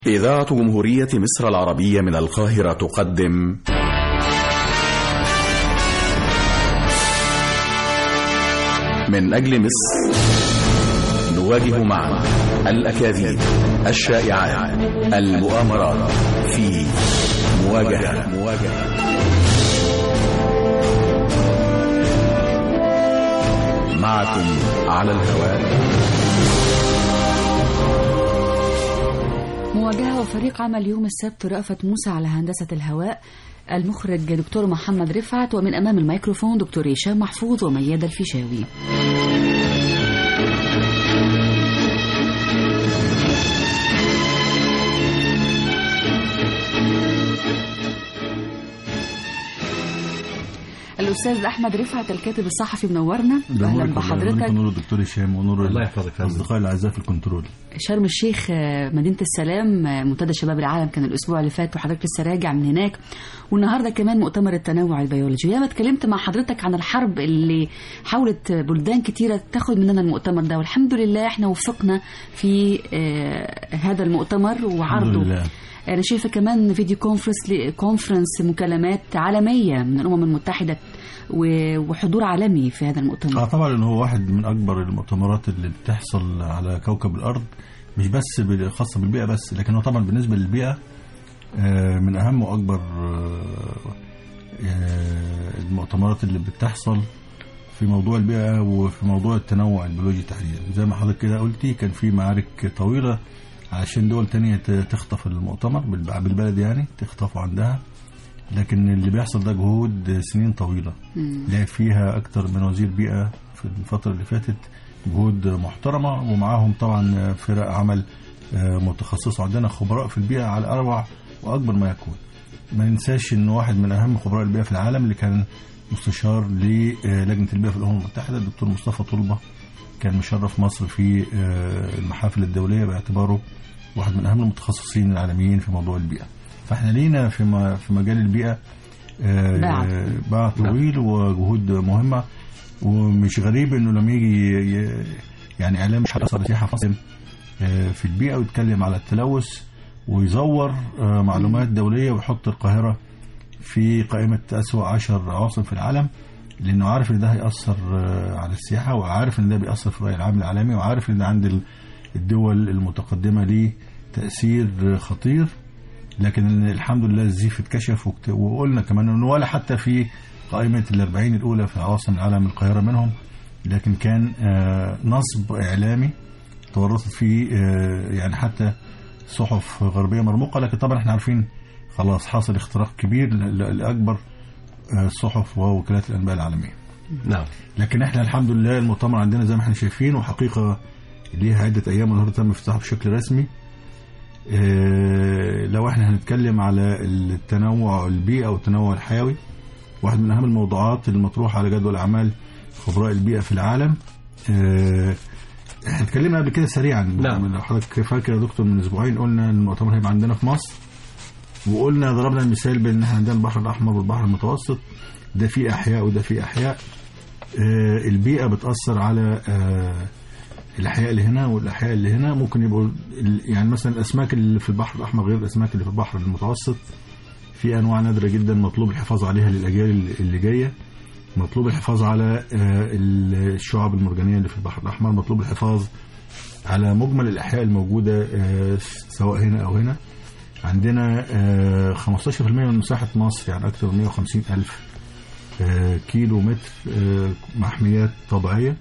إذاعة جمهورية مصر العربية من القاهرة تقدم من أجل مصر نواجه معا الأكاذيب الشائعات المؤامرات في مواجهة مواجهة معكم على الهواء مواجهة وفريق عمل يوم السبت رأفت موسى على هندسة الهواء المخرج دكتور محمد رفعت ومن أمام الميكروفون دكتور هشام محفوظ وميادة الفيشاوي الأستاذ أحمد رفعت الكاتب الصحفي منورنا أهلا بحضرتك نور الدكتور هشام ونور الله يحفظك فندم. الاصدقاء الاعزاء في الكنترول شرم الشيخ آه، مدينة السلام آه، منتدى شباب العالم كان الأسبوع اللي فات وحضرتك لسه راجع من هناك والنهاردة كمان مؤتمر التنوع البيولوجي ياما اتكلمت مع حضرتك عن الحرب اللي حاولت بلدان كتيرة تاخد مننا المؤتمر ده والحمد لله احنا وفقنا في آه، هذا المؤتمر الحمد وعرضه لله انا شايفه كمان فيديو كونفرنس كونفرنس مكالمات عالميه من الامم المتحده و- وحضور عالمي في هذا اه المؤتمر طبعا إن هو واحد من اكبر المؤتمرات اللي بتحصل على كوكب الارض مش بس بال- خاصه بالبيئه بس لكن هو طبعا بالنسبه للبيئه آه، من اهم واكبر آه، آه، المؤتمرات اللي بتحصل في موضوع البيئه وفي موضوع التنوع البيولوجي تحديدا زي ما حضرتك كده قلتي كان في معارك طويله علشان دول تانية ت- تخطف المؤتمر بالب- بالبلد يعني تخطفه عندها لكن اللي بيحصل ده جهود سنين طويله مم. لعب فيها أكتر من وزير بيئة في الفترة اللي فاتت جهود محترمة ومعاهم طبعا فرق عمل آه، متخصصة عندنا خبراء في البيئة على أروع وأكبر ما يكون ما ننساش إن واحد من أهم خبراء البيئة في العالم اللي كان مستشار للجنة البيئة في الأمم المتحدة الدكتور مصطفى طلبة كان مشرف مصر في آه، المحافل الدولية باعتباره واحد من أهم المتخصصين العالميين في موضوع البيئة فاحنا لينا في م- في مجال البيئة آه، باع. باع طويل وجهود مهمة ومش غريب انه لما يجي ي- يعني اعلام مش هيأثر سياحة في مصر آه، في البيئة ويتكلم على التلوث ويزور آه، معلومات دولية ويحط القاهرة في قائمة أسوأ عشر عواصم في العالم لأنه عارف إن ده هيأثر آه، على السياحة وعارف إن ده بيأثر في الرأي العام العالمي وعارف إن ده عند ال- الدول المتقدمة ليه تأثير آه، خطير لكن الحمد لله الزيف اتكشف وكت- وقلنا كمان انه ولا حتى في قائمة الأربعين الأولى في عواصم العالم القاهرة منهم لكن كان آه، نصب إعلامي تورطت فيه آه، يعني حتى صحف غربية مرموقة لكن طبعا احنا عارفين خلاص حاصل اختراق كبير ل- ل- لأكبر آه، الصحف ووكالات الأنباء العالمية نعم لكن احنا الحمد لله المؤتمر عندنا زي ما احنا شايفين وحقيقة ليها عدة أيام والنهارده تم افتتاحه بشكل رسمي اه لو احنا هنتكلم على التنوع البيئة والتنوع الحيوي واحد من أهم الموضوعات المطروحة على جدول أعمال خبراء البيئة في العالم اه احنا اتكلمنا قبل كده سريعا نعم. لو حضرتك فاكر يا دكتور من أسبوعين قلنا إن المؤتمر هيبقى عندنا في مصر وقلنا ضربنا المثال بين ان احنا عندنا البحر الأحمر والبحر المتوسط ده فيه أحياء وده فيه أحياء آه، البيئة بتأثر على آه، الأحياء اللي هنا والأحياء اللي هنا ممكن يبقوا ال- يعني مثلا الأسماك اللي في البحر الأحمر غير الأسماك اللي في البحر المتوسط في أنواع نادرة جدا مطلوب الحفاظ عليها للأجيال اللي- اللي جاية مطلوب الحفاظ على آه، الشعاب المرجانية اللي في البحر الأحمر مطلوب الحفاظ على مجمل الأحياء الموجودة آه، سواء هنا أو هنا عندنا آه، 15% من مساحة مصر يعني أكثر من 150 ألف آه، كيلو متر آه، محميات طبيعية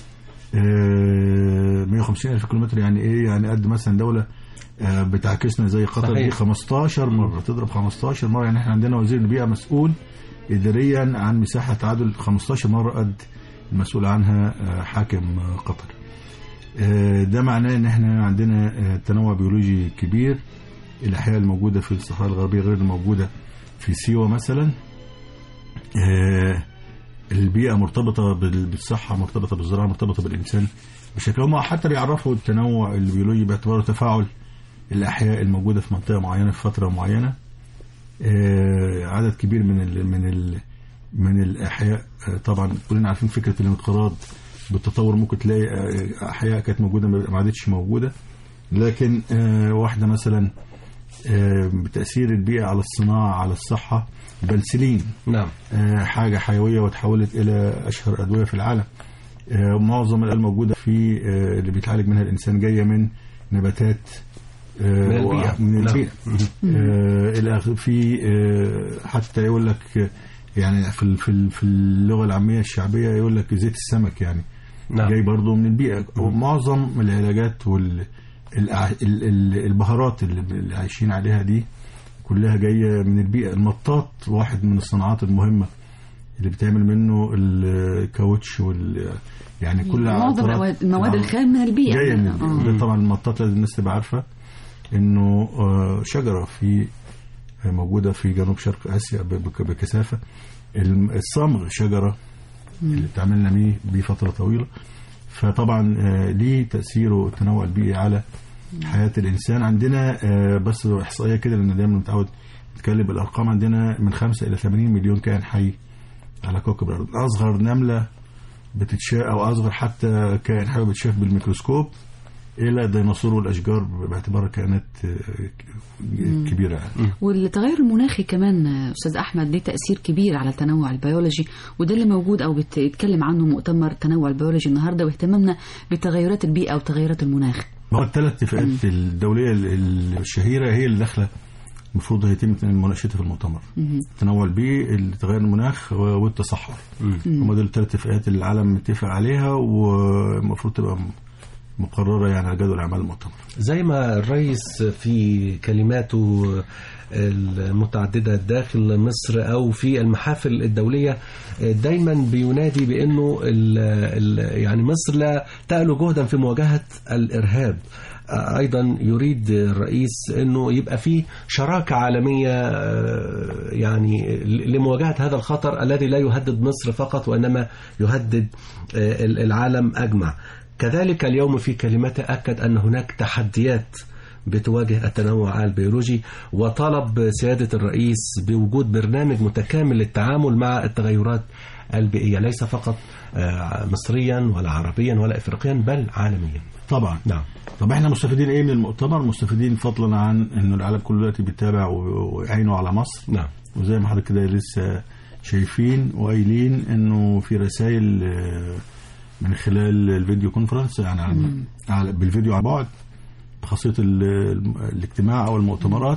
آه، 150 ألف كيلو متر يعني إيه يعني قد مثلا دولة آه، بتعكسنا زي قطر صحيح. دي 15 مرة تضرب 15 مرة يعني احنا عندنا وزير البيئة مسؤول إداريا عن مساحة تعادل 15 مرة قد المسؤول عنها آه، حاكم آه، قطر آه، ده معناه ان احنا عندنا آه، تنوع بيولوجي كبير الاحياء الموجوده في الصحراء الغربيه غير الموجوده في سيوه مثلا آه، البيئه مرتبطه بال- بالصحه مرتبطه بالزراعه مرتبطه بالانسان بشكل هم حتى بيعرفوا التنوع البيولوجي باعتباره تفاعل الاحياء الموجوده في منطقه معينه في فتره معينه آه، عدد كبير من ال من ال من الاحياء آه، طبعا كلنا عارفين فكره الانقراض بالتطور ممكن تلاقي آه، احياء كانت موجوده ما ما عادتش موجوده لكن آه، واحده مثلا آه، بتاثير البيئه على الصناعه على الصحه بنسلين نعم آه، حاجه حيويه وتحولت الى اشهر ادويه في العالم آه، معظم الادويه الموجوده في آه، اللي بيتعالج منها الانسان جايه من نباتات آه، من البيئة. من نعم. البيئه آه، الى آخره. في آه، حتى يقول لك آه، يعني في ال- في ال- في اللغه العاميه الشعبيه يقول لك زيت السمك يعني نعم جاي برضه من البيئه ومعظم العلاجات وال الأع- ال- ال- البهارات اللي اللي عايشين عليها دي كلها جايه من البيئه المطاط واحد من الصناعات المهمه اللي بتعمل منه الكاوتش وال يعني كل معظم عطرات- المواد- المواد نعم. الخام من البيئة جايه من آه. البيئة. ده طبعا المطاط لازم الناس تبقى عارفه انه آه، شجره في موجوده في جنوب شرق اسيا ب- بك- بكثافه الم- الصمغ شجره اللي بتعملنا بيه بيه فتره طويله فطبعا آه، ليه تاثيره التنوع البيئي على حياه الانسان عندنا آه، بس احصائيه كده لان دايما متعود نتكلم بالارقام عندنا من 5 الى 80 مليون كائن حي على كوكب الارض اصغر نمله بتتشاف او اصغر حتى كائن حي بتشاف بالميكروسكوب الى الديناصور والاشجار باعتبارها كائنات آه، كبيره يعني. والتغير المناخي كمان آه، استاذ احمد ليه تاثير كبير على التنوع البيولوجي وده اللي موجود او بيتكلم عنه مؤتمر التنوع البيولوجي النهارده واهتمامنا بتغيرات البيئه وتغيرات المناخ هو الثلاث اتفاقات الدوليه ال- الشهيره هي اللي داخله المفروض هيتم مناقشتها في المؤتمر مهم. التنوع البيئي تغير المناخ والتصحر هم دول الثلاث اتفاقات اللي العالم متفق عليها والمفروض تبقى م- مقرره يعني على جدول اعمال المؤتمر زي ما الرئيس في كلماته المتعددة داخل مصر أو في المحافل الدولية دايما بينادي بأنه ال ال يعني مصر لا تألو جهدا في مواجهة الإرهاب أيضا يريد الرئيس أنه يبقى في شراكة عالمية آه، يعني لمواجهة هذا الخطر الذي لا يهدد مصر فقط وإنما يهدد آه، العالم أجمع كذلك اليوم في كلمته أكد أن هناك تحديات بتواجه التنوع البيولوجي وطلب سيادة الرئيس بوجود برنامج متكامل للتعامل مع التغيرات البيئية ليس فقط آه، مصريا ولا عربيا ولا إفريقيا بل عالميا طبعا نعم طب احنا مستفيدين ايه من المؤتمر مستفيدين فضلا عن انه العالم كله دلوقتي بيتابع و- وعينه على مصر نعم وزي ما حضرتك كده لسه شايفين وقايلين انه في رسائل آه، من خلال الفيديو كونفرنس يعني على على- بالفيديو عن بعد بخاصية ال- ال- الاجتماع او المؤتمرات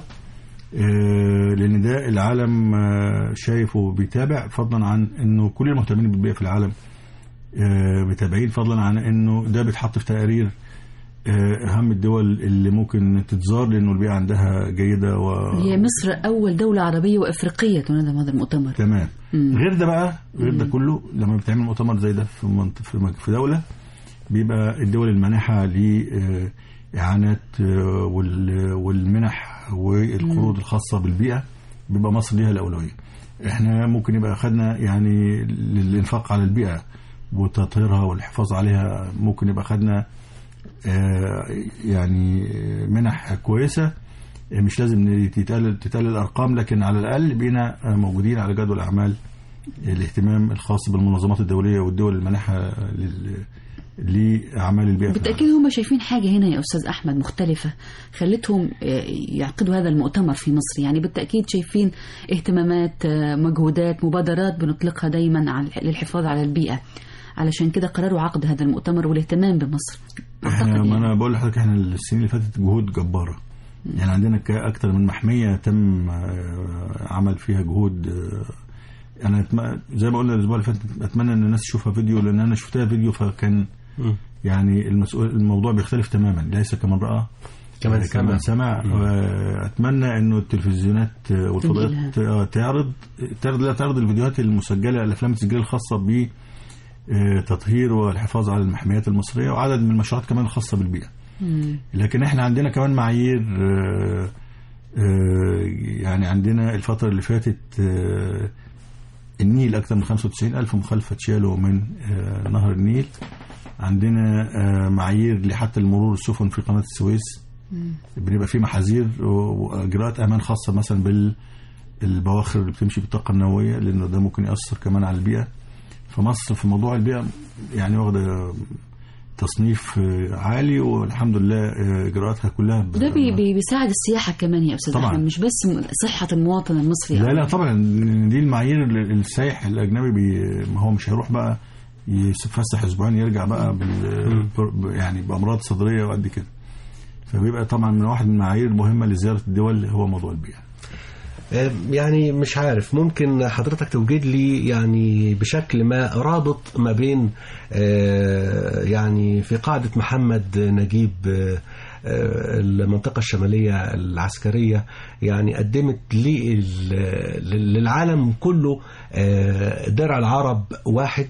آه، لان ده العالم آه، شايف وبيتابع فضلا عن انه كل المهتمين بالبيئة في العالم آه، متابعين فضلا عن انه ده بيتحط في تقارير آه، اهم الدول اللي ممكن تتزار لانه البيئة عندها جيدة و هي مصر اول دوله عربيه وافريقيه تنظم هذا المؤتمر تمام مم. غير ده بقى غير ده كله لما بتعمل مؤتمر زي ده في منط- في مك- في دوله بيبقى الدول المانحه لاعانات وال- والمنح والقروض الخاصه بالبيئه بيبقى مصر ليها الاولويه احنا ممكن يبقى خدنا يعني للانفاق على البيئه وتطهيرها والحفاظ عليها ممكن يبقى خدنا آه، يعني منح كويسه مش لازم تتقال تتقال الارقام لكن على الاقل بقينا موجودين على جدول اعمال الاهتمام الخاص بالمنظمات الدوليه والدول المانحه لل- لاعمال البيئه في بالتأكيد هم شايفين حاجة هنا يا أستاذ أحمد مختلفة خلتهم آه، يعقدوا هذا المؤتمر في مصر يعني بالتأكيد شايفين اهتمامات آه، مجهودات مبادرات بنطلقها دايما على- للحفاظ على البيئة علشان كده قرروا عقد هذا المؤتمر والاهتمام بمصر احنا أعتقد ما يعني. انا بقول لحضرتك احنا السنين اللي فاتت جهود جباره يعني عندنا ك- اكتر من محميه تم آه، عمل فيها جهود آه، انا أتم- زي ما قلنا الاسبوع اللي فات اتمنى ان الناس تشوفها فيديو لان انا شفتها فيديو فكان مم. يعني المسؤول الموضوع بيختلف تماما ليس كمن راى كمان آه، سمع. كمان سمع آه، اتمنى انه التلفزيونات آه، والفضائيات تنقلها. آه، تعرض تعرض لا تعرض الفيديوهات المسجله الافلام التسجيليه الخاصه ب آه، تطهير والحفاظ على المحميات المصريه وعدد من المشروعات كمان الخاصه بالبيئه مم. لكن احنا عندنا كمان معايير آه، آه، يعني عندنا الفترة اللي فاتت آه، النيل أكثر من 95 ألف مخالفة اتشالوا من آه، نهر النيل عندنا آه، معايير لحتى المرور السفن في قناة السويس بنبقى في محاذير و- وإجراءات أمان خاصة مثلا بالبواخر اللي بتمشي بالطاقة النووية لأنه ده ممكن يأثر كمان على البيئة فمصر في موضوع البيئة يعني واخدة تصنيف آه، عالي والحمد لله آه، اجراءاتها كلها ب- ده بي بي بيساعد السياحه كمان يا استاذ طبعاً. احمد مش بس م- صحه المواطن المصري لا لا طبعا دي المعايير ال- السائح الاجنبي بي ما هو مش هيروح بقى يتفسح اسبوعين يرجع بقى بال ب- يعني بامراض صدريه وقد كده فبيبقى طبعا من واحد من المعايير المهمه لزياره الدول هو موضوع البيئه آه، يعني مش عارف ممكن حضرتك توجد لي يعني بشكل ما رابط ما بين آه، يعني في قاعدة محمد نجيب آه، آه، المنطقة الشمالية العسكرية يعني قدمت لل- للعالم كله آه، درع العرب واحد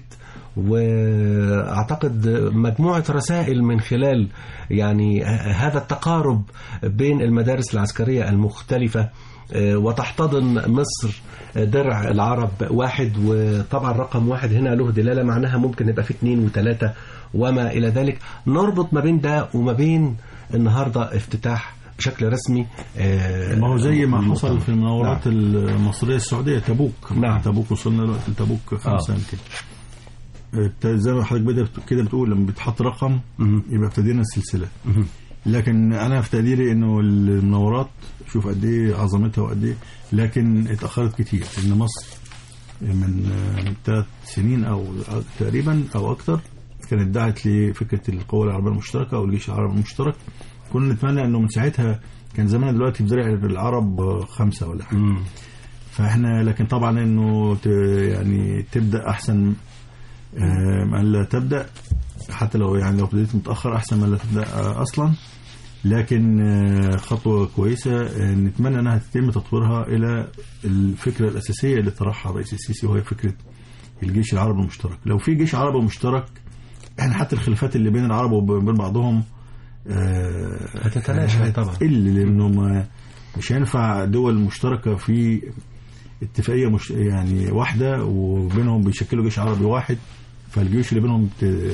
واعتقد مجموعه رسائل من خلال يعني هذا التقارب بين المدارس العسكريه المختلفه آه، وتحتضن مصر درع العرب واحد وطبعا رقم واحد هنا له دلاله معناها ممكن يبقى في اثنين وثلاثه وما الى ذلك نربط ما بين ده وما بين النهارده افتتاح بشكل رسمي آه، ما هو زي ما المؤتمر. حصل في المناورات المصريه السعوديه تبوك نعم. تبوك وصلنا دلوقتي لتبوك خمسه آه. يمكن آه، زي ما حضرتك بدأت كده بتقول لما بيتحط رقم مهم. يبقى ابتدينا السلسله مهم. لكن انا في تقديري انه المناورات شوف قد ايه عظمتها وقد ايه لكن اتاخرت كتير ان مصر من من ثلاث سنين او تقريبا او اكثر كانت دعت لفكره القوى العربيه المشتركه او الجيش العربي المشترك كنا نتمنى انه من ساعتها كان زمان دلوقتي في درع العرب خمسه ولا حاجه مم. فاحنا لكن طبعا انه ت- يعني تبدا احسن آه، ما لا تبدا حتى لو يعني لو ابتديت متاخر احسن ما لا تبدا آه، اصلا لكن آه، خطوه كويسه آه، نتمنى انها تتم تطويرها الى الفكره الاساسيه اللي طرحها الرئيس السيسي وهي فكره الجيش العربي المشترك لو في جيش عربي مشترك احنا حتى الخلافات اللي بين العرب وبين بعضهم آه، هتتلاشى طبعا. هتقل لانه ما مش هينفع دول مشتركه في اتفاقيه مش يعني واحده وبينهم بيشكلوا جيش عربي واحد فالجيوش اللي بينهم ت-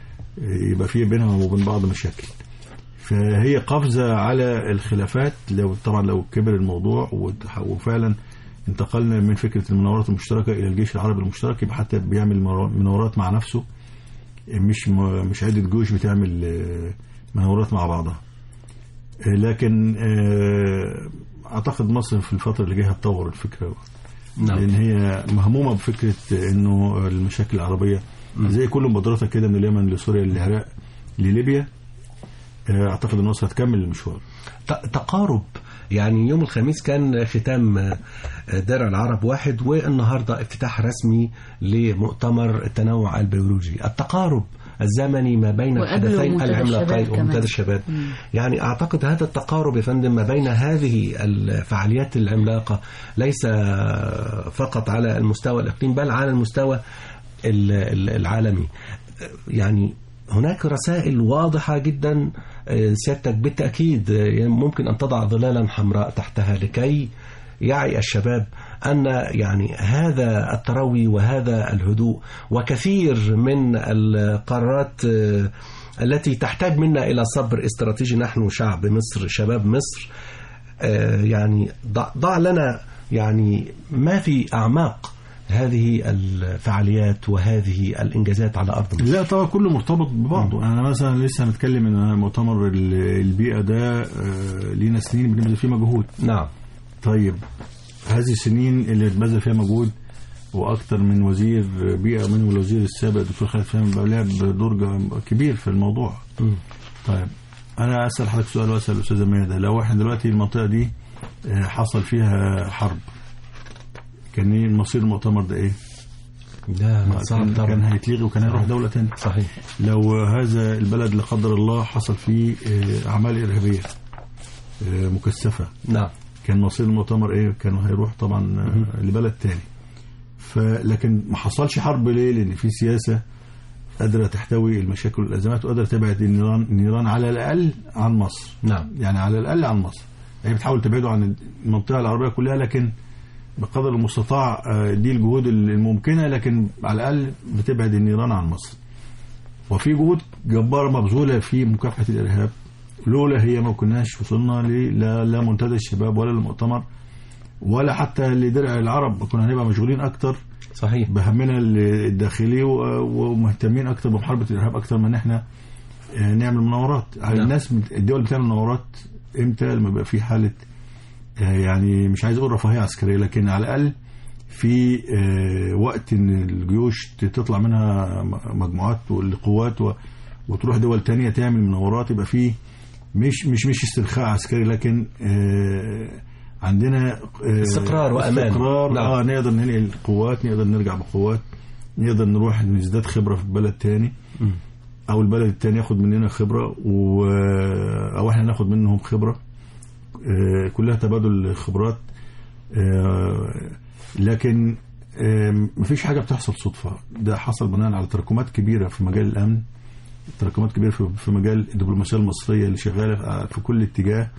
يبقى فيه بينهم وبين بعض مشاكل فهي قفزه على الخلافات لو طبعا لو كبر الموضوع وتح- وفعلا انتقلنا من فكره المناورات المشتركه الى الجيش العربي المشترك يبقى حتى بيعمل مرا- مناورات مع نفسه مش م- مش عده جيوش بتعمل آه، مناورات مع بعضها آه، لكن آه، اعتقد مصر في الفتره اللي جايه هتطور الفكره نعم. لان هي مهمومه بفكره انه المشاكل العربيه زي كل مبادراتها كده من اليمن لسوريا للعراق لليبيا آه، اعتقد ان مصر هتكمل المشوار ت- تقارب يعني يوم الخميس كان ختام آه، درع العرب واحد والنهارده افتتاح رسمي لمؤتمر التنوع البيولوجي التقارب الزمني ما بين وقبله الحدثين منتدى العملاقين الشباب كمان. ومنتدى الشباب يعني اعتقد هذا التقارب يا فندم ما بين هذه الفعاليات العملاقه ليس فقط على المستوى الاقليمي بل على المستوى ال- ال- العالمي يعني هناك رسائل واضحة جدا آه، سيادتك بالتأكيد آه، ممكن أن تضع ظلالا حمراء تحتها لكي يعي الشباب أن يعني هذا التروي وهذا الهدوء وكثير من القرارات آه، التي تحتاج منا إلى صبر استراتيجي نحن شعب مصر شباب مصر آه، يعني ضع, ضع لنا يعني ما في أعماق هذه الفعاليات وهذه الإنجازات على أرض مصر لا طبعا كله مرتبط ببعضه انا مثلا لسه هنتكلم ان مؤتمر ال- البيئه ده آه، لينا سنين بنبذل فيه مجهود نعم طيب هذه السنين اللي اتبذل فيها مجهود واكثر من وزير بيئه منه الوزير السابق الدكتور خالد فهمي بقى لعب دور ج- كبير في الموضوع مم. طيب انا اسال حضرتك سؤال واسال الاستاذه ميادة لو احنا دلوقتي المنطقه دي آه، حصل فيها حرب كان ايه مصير المؤتمر ده ايه؟ لا صعب كان, كان طبعا هيتلغي وكان هيروح دوله ثانيه صحيح لو هذا البلد لا قدر الله حصل فيه آه، اعمال ارهابيه آه، مكثفه نعم كان مصير المؤتمر ايه كان هيروح طبعا آه، لبلد تاني فلكن ما حصلش حرب ليه لان في سياسه قادره تحتوي المشاكل والازمات وقادره تبعد النيران النيران على الاقل عن مصر نعم يعني على الاقل عن مصر هي بتحاول تبعده عن المنطقه العربيه كلها لكن بقدر المستطاع آه، دي الجهود الممكنه لكن على الاقل بتبعد النيران عن مصر وفي جهود جباره مبذوله في مكافحه الارهاب لولا هي ما كناش وصلنا ل- لا لا منتدى الشباب ولا المؤتمر ولا حتى لدرع العرب كنا هنبقى مشغولين اكتر صحيح بهمنا الداخلي و- ومهتمين اكتر بمحاربه الارهاب اكتر من احنا آه، نعمل مناورات نعم. الناس بت- الدول بتعمل مناورات امتى لما يبقى في حاله آه، يعني مش عايز اقول رفاهيه عسكريه لكن على الاقل في آه، وقت ان الجيوش ت- تطلع منها م- مجموعات والقوات و- وتروح دول تانية تعمل مناورات يبقى في مش مش مش استرخاء عسكري لكن آه، عندنا آه، استقرار وأمان. استقرار نعم. اه نقدر ننقل قوات نقدر نرجع بقوات نقدر نروح نزداد خبره في بلد تاني مم. او البلد التاني ياخد مننا خبره و... او احنا ناخد منهم خبره آه، كلها تبادل خبرات آه، لكن آه، مفيش حاجه بتحصل صدفه ده حصل بناء على تراكمات كبيره في مجال الامن تراكمات كبيره في في مجال الدبلوماسيه المصريه اللي شغاله في كل اتجاه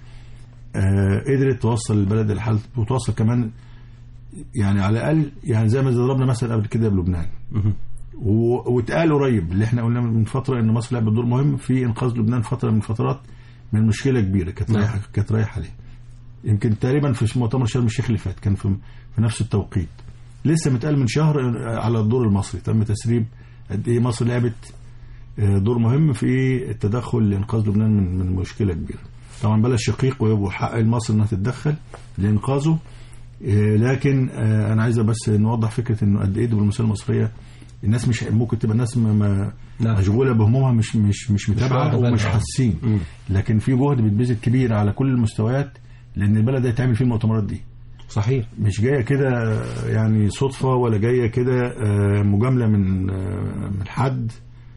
آه، قدرت توصل البلد لحل وتوصل كمان يعني على الاقل يعني زي ما ضربنا مثلا قبل كده بلبنان مهم. و- واتقال قريب اللي احنا قلنا من فتره ان مصر لعبت دور مهم في انقاذ لبنان فتره من الفترات من مشكله كبيره كانت نعم. رايحه كانت رايحه عليه يمكن تقريبا في مؤتمر شرم الشيخ اللي فات كان في في نفس التوقيت لسه متقال من شهر على الدور المصري تم تسريب قد ايه مصر لعبت آه، دور مهم في التدخل لانقاذ لبنان من من مشكله كبيره طبعا بلد شقيق وحق مصر انها تتدخل لانقاذه آه، لكن آه، انا عايز بس نوضح فكره انه قد ايه الدبلوماسيه المصريه الناس مش ممكن تبقى الناس ما- ما نعم. مشغوله بهمومها مش مش مش متابعه واخدة ومش بالها. حاسين مم. لكن في جهد بيتبذل كبير على كل المستويات لان البلد ده يتعمل فيه المؤتمرات دي صحيح مش جايه كده يعني صدفه ولا جايه كده آه، مجامله من آه، من حد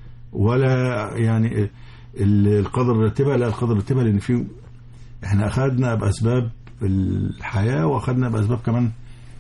ولا يعني ال- القدر رتبها لا القدر رتبها لان في احنا اخذنا باسباب الحياه واخذنا باسباب كمان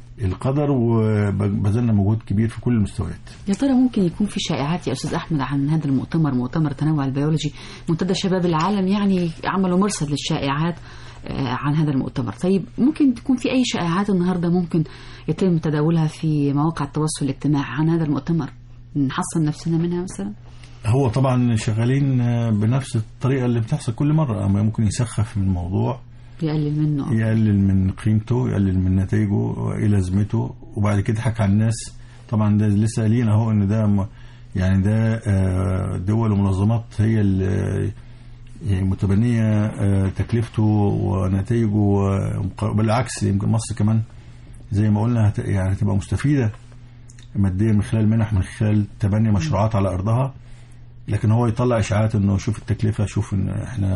القدر وبذلنا مجهود كبير في كل المستويات يا ترى ممكن يكون في شائعات يا استاذ احمد عن هذا المؤتمر مؤتمر تنوع البيولوجي منتدى شباب العالم يعني عملوا مرصد للشائعات آه، عن هذا المؤتمر طيب ممكن تكون في اي شائعات النهارده ممكن يتم تداولها في مواقع التواصل الاجتماعي عن هذا المؤتمر نحصن نفسنا منها مثلا هو طبعا شغالين آه، بنفس الطريقه اللي بتحصل كل مره اما ممكن يسخف من الموضوع يقلل منه يقلل من قيمته يقلل من نتائجه ايه لازمته وبعد كده يضحك على الناس طبعا ده لسه قايلين اهو ان ده م- يعني ده آه، دول ومنظمات هي اللي يعني متبنيه آه، تكلفته ونتائجه ومق- بالعكس يمكن مصر كمان زي ما قلنا هت- يعني هتبقى مستفيده ماديا من خلال منح من خلال تبني مشروعات على ارضها لكن هو يطلع اشاعات انه شوف التكلفه شوف ان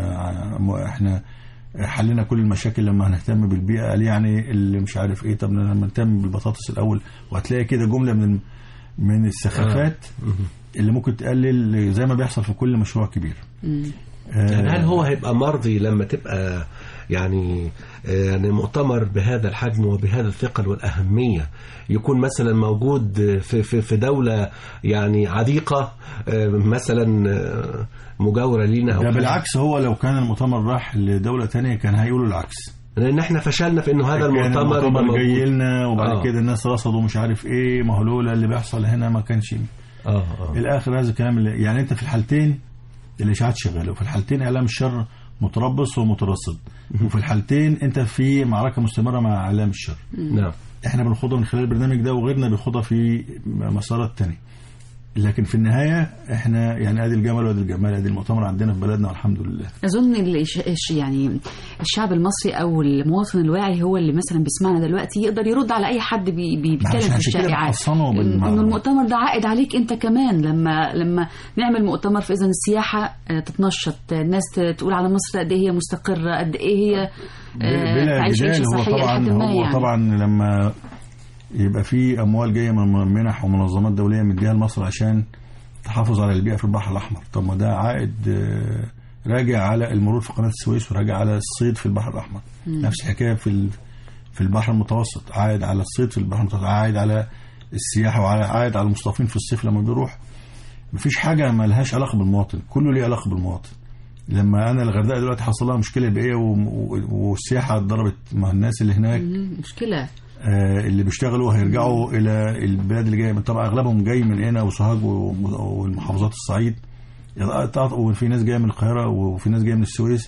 احنا احنا حلينا كل المشاكل لما هنهتم بالبيئه قال يعني اللي مش عارف ايه طب لما نهتم بالبطاطس الاول وهتلاقي كده جمله من من السخافات اللي ممكن تقلل زي ما بيحصل في كل مشروع كبير مم. آه، يعني هل هو هيبقى مرضي لما تبقى يعني آه، يعني مؤتمر بهذا الحجم وبهذا الثقل والأهمية يكون مثلا موجود في في في دولة يعني عديقة آه، مثلا آه، مجاورة لينا أو ده حاجة؟ بالعكس هو لو كان المؤتمر راح لدوله تانية كان هيقولوا العكس لأن احنا فشلنا في إنه هذا كان المؤتمر يبقى المؤتمر موجود. جاي لنا وبعد آه. كده الناس رصدوا مش عارف ايه ما هو لولا اللي بيحصل هنا ما كانش اه اه الاخر هذا الكلام اللي يعني انت في الحالتين الاشاعات شغاله وفي الحالتين اعلام الشر متربص ومترصد وفي الحالتين انت في معركه مستمره مع اعلام الشر نعم احنا بنخوضها من خلال البرنامج ده وغيرنا بيخوضها في مسارات تانية لكن في النهايه احنا يعني ادي الجمل وادي الجمال ادي المؤتمر عندنا في بلدنا والحمد لله اظن اللي ش- ش- يعني الشعب المصري او المواطن الواعي هو اللي مثلا بيسمعنا دلوقتي يقدر يرد على اي حد بي بي بيتكلم عشان في كده الشائعات بنحصنه إن- بالمعلومات. انه المؤتمر ده عائد عليك انت كمان لما لما نعمل مؤتمر فاذا السياحه آه، تتنشط آه، الناس ت- تقول على مصر قد ايه هي مستقره قد ايه هي آه، بلا تعيش جدال عيشه هو صحيه طبعا لحد ما هو يعني طبعا لما يبقى في اموال جايه من منح ومنظمات دوليه مديها لمصر عشان تحافظ على البيئه في البحر الاحمر طب ما ده عائد آه، راجع على المرور في قناه السويس وراجع على الصيد في البحر الاحمر نفس الحكايه في ال- في البحر المتوسط عائد على الصيد في البحر المتوسط عائد على السياحه وعائد على المصطفين في الصيف لما بيروح مفيش حاجه ما لهاش علاقه بالمواطن كله ليه علاقه بالمواطن لما انا الغردقه دلوقتي حصل لها مشكله بيئيه و- و- والسياحه اتضربت مع الناس اللي هناك مم، مشكله آه، اللي بيشتغلوا هيرجعوا الى البلاد اللي جايه من طبعا اغلبهم جاي من هنا وسوهاج و- والمحافظات الصعيد اتقطع- وفي ناس جايه من القاهره وفي ناس جايه من السويس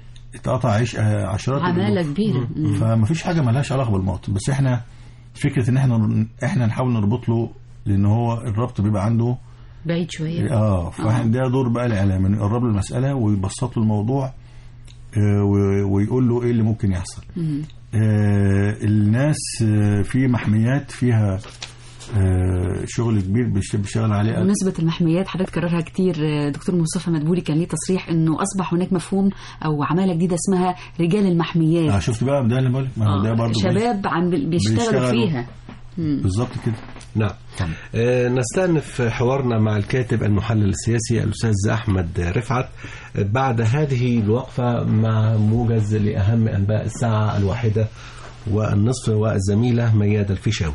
اتقطع عيش آه، عشرات عماله الألوف. كبيره مم. فما فيش حاجه مالهاش علاقه بالمواطن بس احنا فكره ان احنا احنا نحاول نربط له لان هو الربط بيبقى عنده بعيد شويه اه فاحنا ده دور بقى الاعلام انه يقرب له المساله ويبسط له الموضوع آه، و- ويقول له ايه اللي ممكن يحصل مم. آه، الناس آه، في محميات فيها آه، شغل كبير بيش- بيشتغل عليه بمناسبة المحميات حضرتك كررها كتير آه، دكتور مصطفى مدبولي كان ليه تصريح انه اصبح هناك مفهوم او عمالة جديدة اسمها رجال المحميات اه شفت بقى ده اللي بقول لك ما هو ده آه، برضه شباب عم بي- بيشتغلوا بيشتغلوا. فيها مم. بالظبط كده نعم آه، نستأنف حوارنا مع الكاتب المحلل السياسي الأستاذ أحمد رفعت آه، بعد هذه الوقفة مع موجز لأهم أنباء الساعة الواحدة والنصف والزميلة مياد الفيشاوي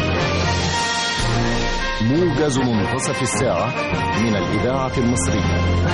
موجز منتصف الساعة من الإذاعة المصرية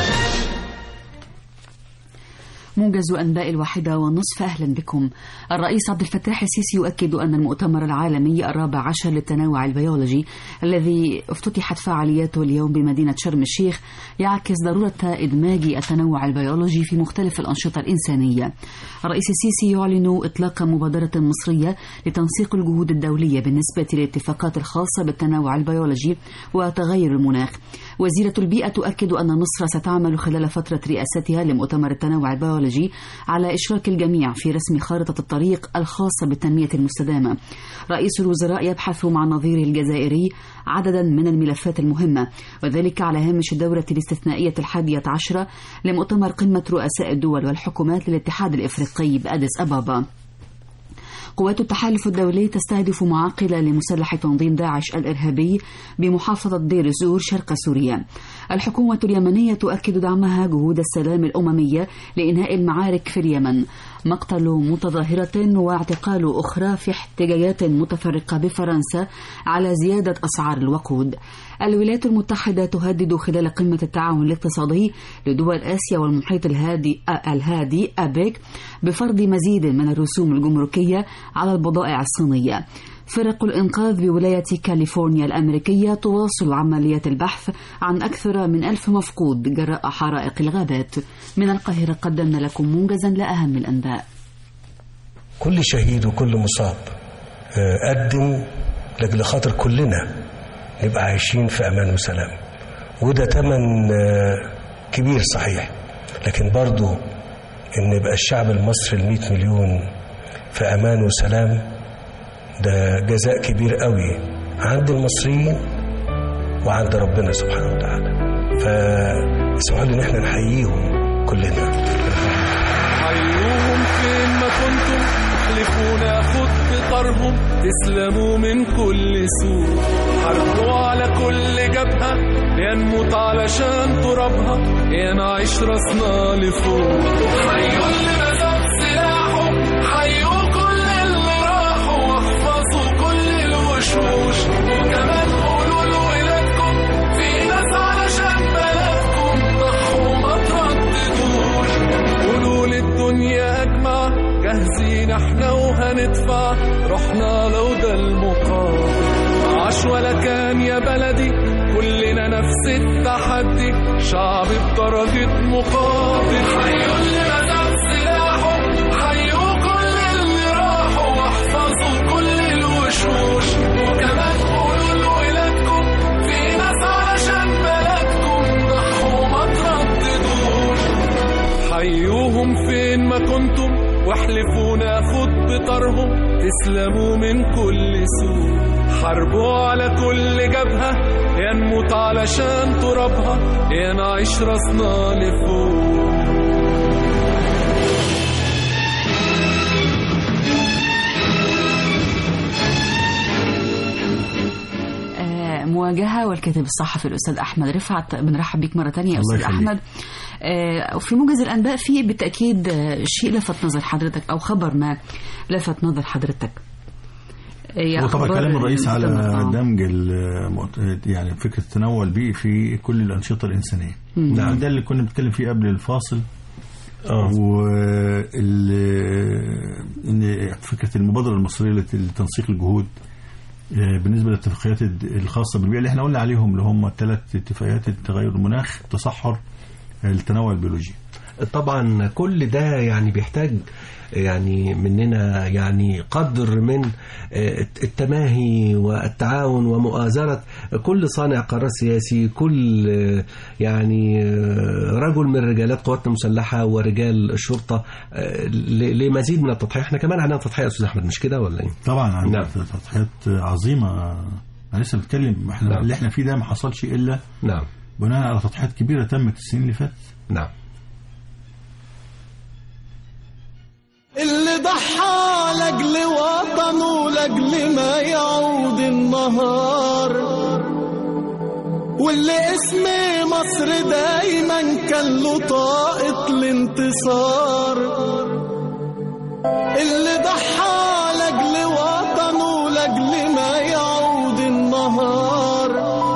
موجز أنباء الواحدة والنصف أهلا بكم الرئيس عبد الفتاح السيسي يؤكد أن المؤتمر العالمي الرابع عشر للتنوع البيولوجي الذي افتتحت فعالياته اليوم بمدينة شرم الشيخ يعكس ضرورة إدماج التنوع البيولوجي في مختلف الأنشطة الإنسانية الرئيس السيسي يعلن إطلاق مبادرة مصرية لتنسيق الجهود الدولية بالنسبة للاتفاقات الخاصة بالتنوع البيولوجي وتغير المناخ وزيرة البيئة تؤكد أن مصر ستعمل خلال فترة رئاستها لمؤتمر التنوع البيولوجي على إشراك الجميع في رسم خارطة الطريق الخاصة بالتنمية المستدامة رئيس الوزراء يبحث مع نظيره الجزائري عددا من الملفات المهمة وذلك على هامش الدورة الاستثنائية الحادية عشرة لمؤتمر قمة رؤساء الدول والحكومات للاتحاد الإفريقي بأديس أبابا قوات التحالف الدولي تستهدف معاقل لمسلح تنظيم داعش الإرهابي بمحافظة دير الزور شرق سوريا الحكومة اليمنية تؤكد دعمها جهود السلام الأممية لإنهاء المعارك في اليمن مقتل متظاهرة واعتقال أخرى في احتجاجات متفرقة بفرنسا على زيادة أسعار الوقود الولايات المتحدة تهدد خلال قمة التعاون الاقتصادي لدول آسيا والمحيط الهادي الهادي أبيك بفرض مزيد من الرسوم الجمركية على البضائع الصينية فرق الإنقاذ بولاية كاليفورنيا الأمريكية تواصل عمليات البحث عن أكثر من ألف مفقود جراء حرائق الغابات من القاهرة قدمنا لكم موجزا لأهم الأنباء كل شهيد وكل مصاب آه، قدم لأجل خاطر كلنا نبقى عايشين في أمان وسلام وده تمن آه، كبير صحيح لكن برضو إن يبقى الشعب المصري المئة مليون في أمان وسلام ده جزاء كبير قوي عند المصريين وعند ربنا سبحانه وتعالى فاسمحوا لي ان احنا نحييهم كلنا حيوهم فين ما كنتم احلفونا خد بطرهم تسلموا من كل سوء حاربوا على كل جبهة يا نموت علشان ترابها يا نعيش راسنا لفوق حيوا اللي مسك سلاحه حيوا كل اللي راحوا واحفظوا كل الوشوش وكمان قولوا لولادكم في ناس علشان بلدكم ضحوا ما ترددوش قولوا للدنيا أجمع جاهزين احنا وهندفع رحنا لو ده المقام عاش ولا كان يا بلدي كلنا نفس التحدي شعب بدرجة مقاتل حيوا اللي مسك سلاحه حيوا كل اللي راحوا واحفظوا كل الوشوش وكمان قولوا لولادكم في ناس علشان بلدكم ضحوا ما ترددوش حيوهم فين ما كنتم واحلفوا ناخد بطرهم تسلموا من كل سوء حاربوا على كل جبهة يا نموت علشان ترابها يا نعيش راسنا لفوق آه، مواجهة والكاتب الصحفي الأستاذ أحمد رفعت بنرحب بيك مرة تانية يا الله أستاذ يخليك. أحمد آه، وفي موجز الأنباء في بالتأكيد آه، شيء لفت نظر حضرتك أو خبر ما لفت نظر حضرتك آه، يا وطبعا أخبار كلام الرئيس على المؤتمر. آه. دمج المؤت- يعني فكره التنوع البيئي في كل الانشطه الانسانيه مم. نعم ده اللي كنا بنتكلم فيه قبل الفاصل اه وال ان فكره المبادره المصريه لت- لتنسيق الجهود آه، بالنسبه للاتفاقيات الد- الخاصه بالبيئه اللي احنا قلنا عليهم اللي هم الثلاث اتفاقيات التغير المناخ التصحر آه، التنوع البيولوجي طبعا كل ده يعني بيحتاج يعني مننا يعني قدر من آه، التماهي والتعاون ومؤازرة كل صانع قرار سياسي كل آه، يعني آه، رجل من رجالات قواتنا المسلحة ورجال الشرطة آه، ل- لمزيد من التضحية احنا كمان عندنا تضحية يا أستاذ أحمد مش كده ولا إيه؟ طبعا عندنا نعم. تضحيات عظيمه انا لسه بتكلم احنا نعم. اللي احنا فيه ده ما حصلش الا نعم بناء على تضحيات كبيره تمت السنين اللي فاتت نعم اللي ضحى لاجل وطنه لاجل ما يعود النهار واللي اسم مصر دايما كان له طاقة الانتصار اللي ضحى لاجل وطنه لاجل ما يعود النهار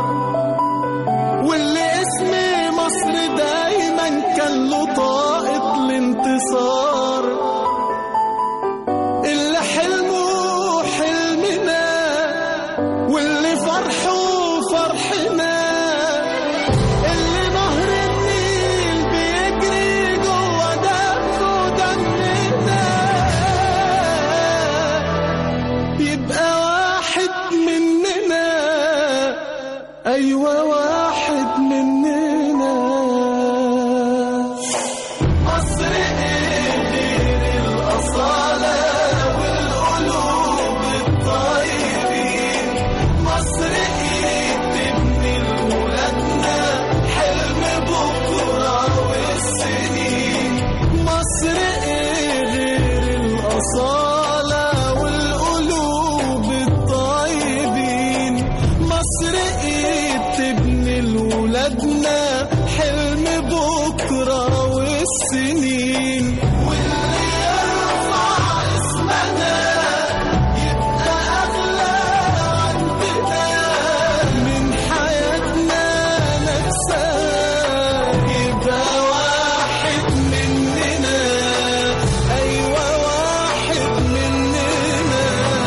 واللي اسم مصر دايما كان له طاقة الانتصار اللي حلمه حلمنا واللي فرحه فرحنا اللي نهر النيل بيجري جوه دمه دمنا يبقى واحد مننا ايوه واحد مننا مصر ايه غير الاصاله والقلوب الطيبين مصر ايه تبني لولادنا حلم بكره والسنين مصر ايه غير الاصاله والقلوب الطيبين مصر ايه تبني لولادنا حلم بكره والسنين واللي يرفع اسمنا يبقى اغلى عندنا من حياتنا نفسها يبقى واحد مننا ايوه واحد مننا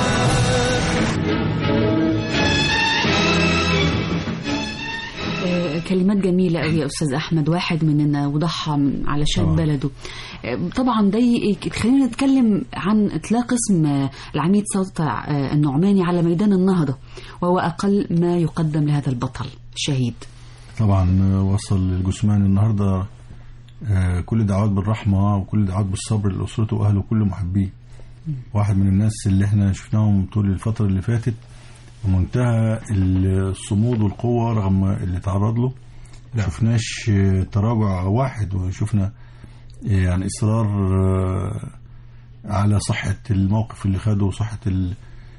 آه، كلمات جميلة قوي يا أستاذ أحمد واحد مننا وضحى من- علشان طبعا. بلده آه، طبعا ده ي- خلينا نتكلم عن إطلاق اسم آه، العميد سلطع آه، النعماني على ميدان النهضة وهو أقل ما يقدم لهذا البطل الشهيد طبعا آه، وصل الجثمان النهارده آه، كل دعوات بالرحمه وكل دعوات بالصبر لاسرته واهله وكل محبيه واحد من الناس اللي احنا شفناهم طول الفتره اللي فاتت بمنتهى الصمود والقوه رغم اللي تعرض له ما شفناش آه، تراجع واحد وشفنا آه، يعني اصرار آه، على صحه الموقف اللي خده وصحه ال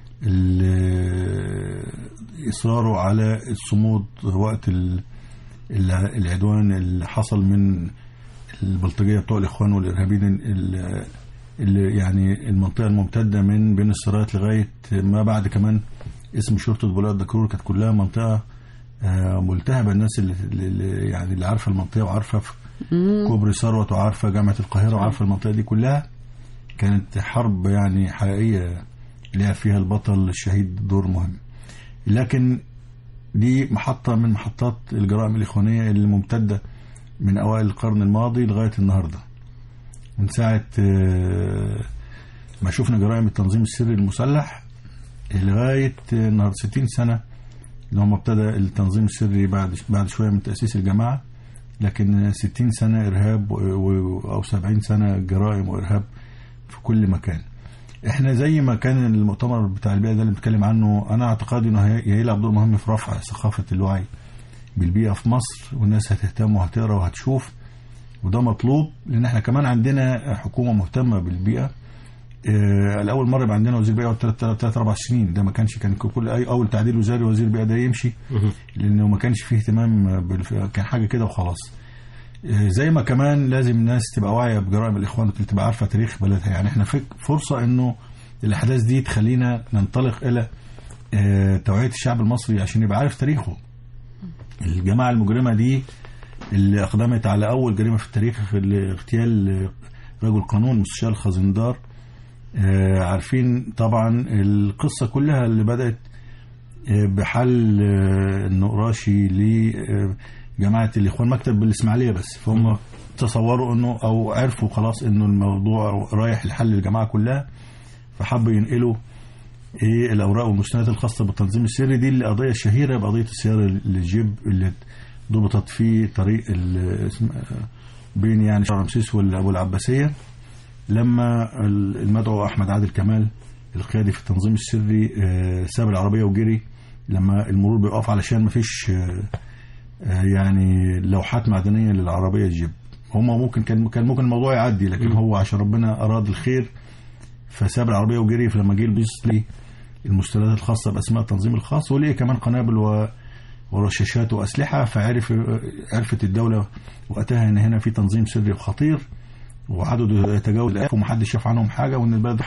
ال- اصراره على الصمود وقت ال- الع- العدوان اللي حصل من البلطجيه بتوع الاخوان والارهابيين ال- اللي يعني المنطقه الممتده من بين السرايات لغايه ما بعد كمان اسم شرطه بولاق الدكرور كانت كلها منطقه آه، ملتهبه الناس اللي اللي- يعني اللي عارفه المنطقه وعارفه في كوبري ثروت وعارفه جامعه القاهره وعارفه المنطقه دي كلها كانت حرب يعني حقيقيه لعب فيها البطل الشهيد دور مهم لكن دي محطة من محطات الجرائم الإخوانية اللي ممتدة من أوائل القرن الماضي لغاية النهاردة من ساعة آه، ما شفنا جرائم التنظيم السري المسلح لغاية آه، النهاردة 60 سنة اللي هم ابتدى التنظيم السري بعد بعد شوية من تأسيس الجماعة لكن 60 سنة إرهاب و- و- أو 70 سنة جرائم وإرهاب في كل مكان احنا زي ما كان المؤتمر بتاع البيئه ده اللي بنتكلم عنه انا اعتقادي انه هي- هيلعب دور مهم في رفع ثقافه الوعي بالبيئه في مصر والناس هتهتم وهتقرا وهتشوف وده مطلوب لان احنا كمان عندنا حكومه مهتمه بالبيئه آه، الاول مره يبقى عندنا وزير بيئه ثلاث ثلاث اربع سنين ده ما كانش كان كل اي اول تعديل وزاري وزير بيئه ده يمشي لانه ما كانش فيه اهتمام بالف... كان حاجه كده وخلاص آه، زي ما كمان لازم الناس تبقى واعيه بجرائم الاخوان وتبقى عارفه تاريخ بلدها يعني احنا فك فرصه انه الاحداث دي تخلينا ننطلق الى آه، توعيه الشعب المصري عشان يبقى عارف تاريخه الجماعه المجرمه دي اللي اقدمت على اول جريمه في التاريخ في اغتيال آه، رجل قانون مستشار الخزندار آه، عارفين طبعا القصه كلها اللي بدات آه، بحل آه، النقراشي جماعه الاخوان مكتب بالاسماعيليه بس فهم تصوروا انه او عرفوا خلاص انه الموضوع رايح لحل الجماعه كلها فحبوا ينقلوا ايه الاوراق والمستندات الخاصه بالتنظيم السري دي القضيه الشهيره بقضيه السياره الجيب اللي ضبطت في طريق ال- اسم- بين يعني شارع رمسيس وال- والعباسيه لما ال- المدعو احمد عادل كمال القيادي في التنظيم السري آه، ساب العربيه وجري لما المرور بيقف علشان ما فيش يعني لوحات معدنيه للعربيه الجيب هما ممكن كان كان ممكن الموضوع يعدي لكن هو عشان ربنا اراد الخير فساب العربيه وجري فلما جه البيس ليه المستندات الخاصه باسماء التنظيم الخاص وليه كمان قنابل و ورشاشات واسلحه فعرف عرفت الدوله وقتها ان هنا في تنظيم سري خطير وعدده يتجاوز الالاف ومحدش شاف عنهم حاجه وان البلد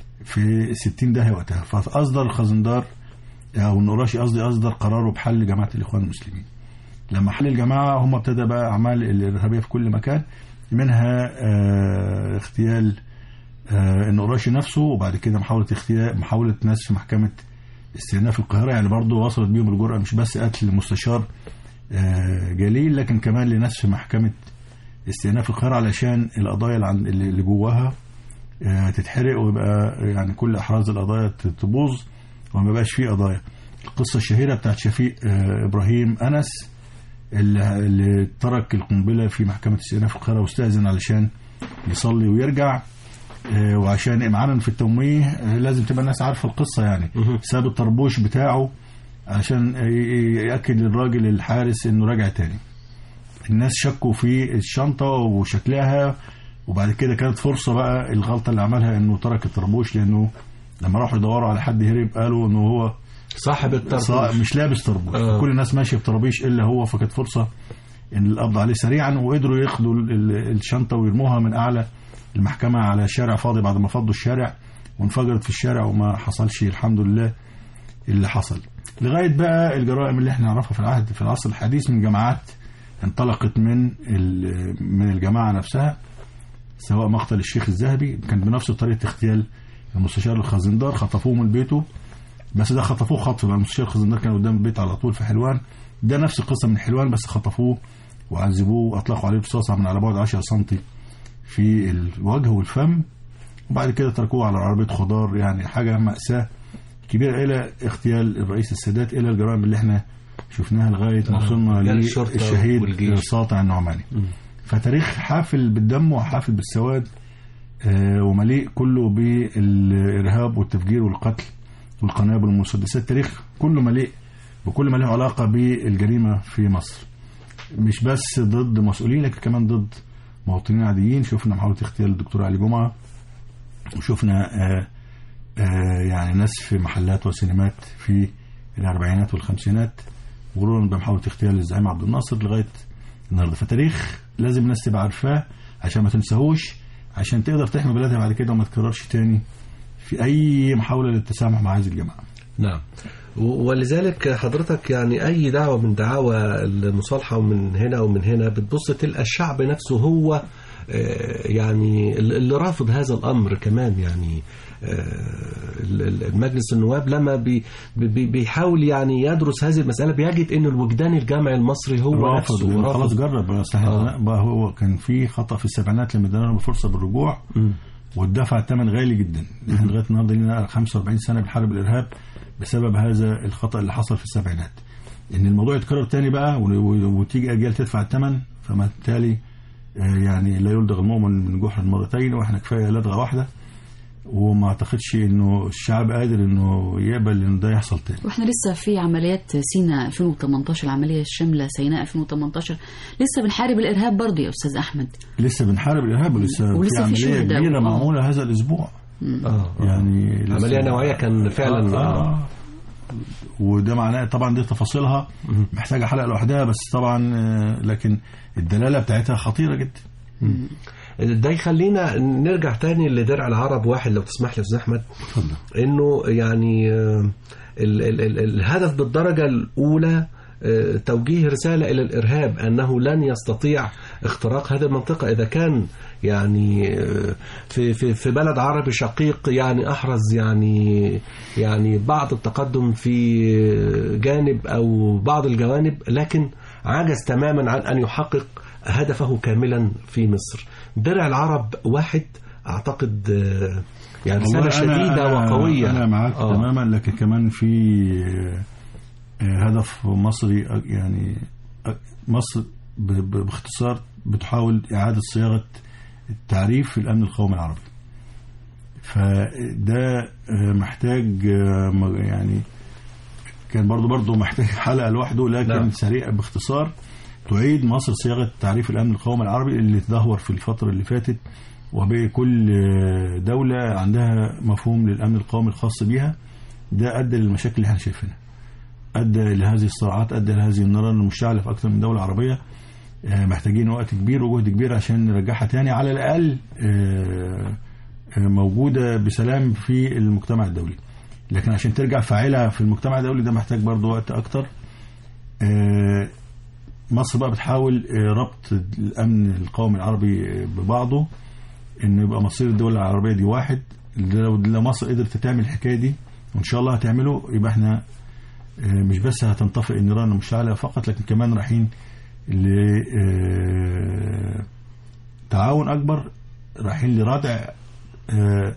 في 60 داهيه وقتها فاصدر الخزندار او النقراشي قصدي اصدر قراره بحل جماعه الاخوان المسلمين لما حل الجماعه هم ابتدى بقى اعمال الارهابيه في كل مكان منها آه، اغتيال آه، النقراشي نفسه وبعد كده محاوله اغتيال محاوله نسف محكمه استئناف القاهره يعني برضه وصلت بيهم الجرأه مش بس قتل المستشار آه، جليل لكن كمان لنسف محكمه استئناف القاهره علشان القضايا اللي عن- اللي اللي جواها آه، تتحرق ويبقى يعني كل احراز القضايا ت- تبوظ وما بقاش فيه قضايا القصه الشهيره بتاعت شفيق آه، ابراهيم انس اللي, اللي ترك القنبله في محكمه استئناف القاهره واستاذن علشان يصلي ويرجع آه، وعشان امعانا في التمويه آه، لازم تبقى الناس عارفه القصه يعني ساب الطربوش بتاعه عشان ي- ي- ياكد للراجل الحارس انه راجع تاني الناس شكوا في الشنطه وشكلها وبعد كده كانت فرصه بقى الغلطه اللي عملها انه ترك الطربوش لانه لما راحوا يدوروا على حد هرب قالوا انه هو صاحب الطربوش صا- مش لابس طربوش آه. كل الناس ماشيه بطرابيش الا هو فكانت فرصه ان القبض عليه سريعا وقدروا ياخدوا ال- ال- الشنطه ويرموها من اعلى المحكمه على شارع فاضي بعد ما فضوا الشارع وانفجرت في الشارع وما حصلش الحمد لله اللي حصل لغايه بقى الجرائم اللي احنا نعرفها في العهد في العصر الحديث من جماعات انطلقت من ال- من الجماعه نفسها سواء مقتل الشيخ الذهبي كان بنفس طريقه اغتيال المستشار الخزندار خطفوه من بيته بس ده خطفوه خطف بقى المستشار الخزندار كان قدام البيت على طول في حلوان ده نفس القصه من حلوان بس خطفوه وعذبوه واطلقوا عليه رصاصه من على بعد 10 سم في الوجه والفم وبعد كده تركوه على عربيه خضار يعني حاجه ماساه كبيره الى اغتيال الرئيس السادات الى الجرائم اللي احنا شفناها لغايه ما وصلنا رجال الشرطة للشهيد والجيش. ساطع النعماني فتاريخ حافل بالدم وحافل بالسواد آه، ومليء كله بالارهاب والتفجير والقتل والقنابل والمسدسات تاريخ كله مليء بكل ما له علاقه بالجريمه في مصر مش بس ضد مسؤولين لكن كمان ضد مواطنين عاديين شفنا محاوله اغتيال الدكتور علي جمعه وشفنا آه آه يعني ناس في محلات وسينمات في الاربعينات والخمسينات مرورا بمحاوله اغتيال الزعيم عبد الناصر لغايه النهارده فتاريخ لازم الناس تبقى عارفاه عشان ما تنساهوش عشان تقدر تحمي بلدها بعد كده وما تكررش تاني في اي محاوله للتسامح مع هذه الجماعه نعم و- ولذلك حضرتك يعني أي دعوة من دعاوى المصالحة ومن هنا ومن هنا بتبص تلقى الشعب نفسه هو آه، يعني اللي رافض هذا الأمر كمان يعني آه، ال- ال- المجلس النواب لما بي بي- بيحاول يعني يدرس هذه المسألة بيجد أن الوجدان الجامعي المصري هو رافض نفسه لأنه خلاص رافض جرب بس احنا آه. بقى هو كان في خطا في السبعينات لما ادانا له فرصه بالرجوع مم. والدفع الثمن غالي جدا احنا لغايه النهارده لنا 45 سنه بنحارب الارهاب بسبب هذا الخطا اللي حصل في السبعينات ان الموضوع يتكرر تاني بقى و- و- وتيجي اجيال تدفع الثمن فما بالتالي آه، يعني لا يلدغ المؤمن من جحر مرتين واحنا كفايه لدغه واحده وما اعتقدش انه الشعب قادر انه يقبل ان ده يحصل تاني واحنا لسه في عمليات سينا 2018 العمليه الشامله سيناء 2018 لسه بنحارب الارهاب برضه يا استاذ احمد لسه بنحارب الارهاب ولسه, ولسه في في عمليه شهداء. كبيره آه. معموله هذا الاسبوع آه. يعني لسه- عملية نوعية كان فعلا آه. آه. وده معناه طبعا دي تفاصيلها محتاجه حلقه لوحدها بس طبعا آه، لكن الدلاله بتاعتها خطيره جدا ده يخلينا نرجع تاني لدرع العرب واحد لو تسمح لي يا استاذ احمد اتفضل انه يعني آه، ال ال ال الهدف بالدرجه الاولى آه، توجيه رساله الى الارهاب انه لن يستطيع اختراق هذه المنطقه اذا كان يعني آه، في في في بلد عربي شقيق يعني احرز يعني يعني بعض التقدم في جانب او بعض الجوانب لكن عجز تماما عن أن يحقق هدفه كاملا في مصر درع العرب واحد أعتقد آه، يعني رسالة والله أنا- شديدة أنا- وقوية أنا معاك آه. تماما لكن كمان في آه، هدف مصري آه، يعني آه، مصر ب- ب- باختصار بتحاول إعادة صياغة التعريف في الأمن القومي العربي فده آه، محتاج آه، م- يعني كان برضو برضو محتاج حلقة لوحده لكن نعم. سريع باختصار تعيد مصر صياغة تعريف الأمن القومي العربي اللي تدهور في الفترة اللي فاتت وبقي كل دولة عندها مفهوم للأمن القومي الخاص بيها ده أدى للمشاكل اللي احنا شايفينها أدى لهذه الصراعات أدى لهذه النيران المشتعلة في أكثر من دولة عربية آه، محتاجين وقت كبير وجهد كبير عشان نرجعها تاني على الأقل آه، آه، موجودة بسلام في المجتمع الدولي لكن عشان ترجع فاعلة في المجتمع الدولي ده محتاج برضه وقت أكتر آه، مصر بقى بتحاول آه، ربط الأمن القومي العربي آه، ببعضه إنه يبقى مصير الدول العربية دي واحد لو لو مصر قدرت تعمل الحكاية دي وإن شاء الله هتعمله يبقى احنا آه، مش بس هتنطفئ النيران المشتعلة فقط لكن كمان رايحين ل آه، تعاون أكبر رايحين لردع آه،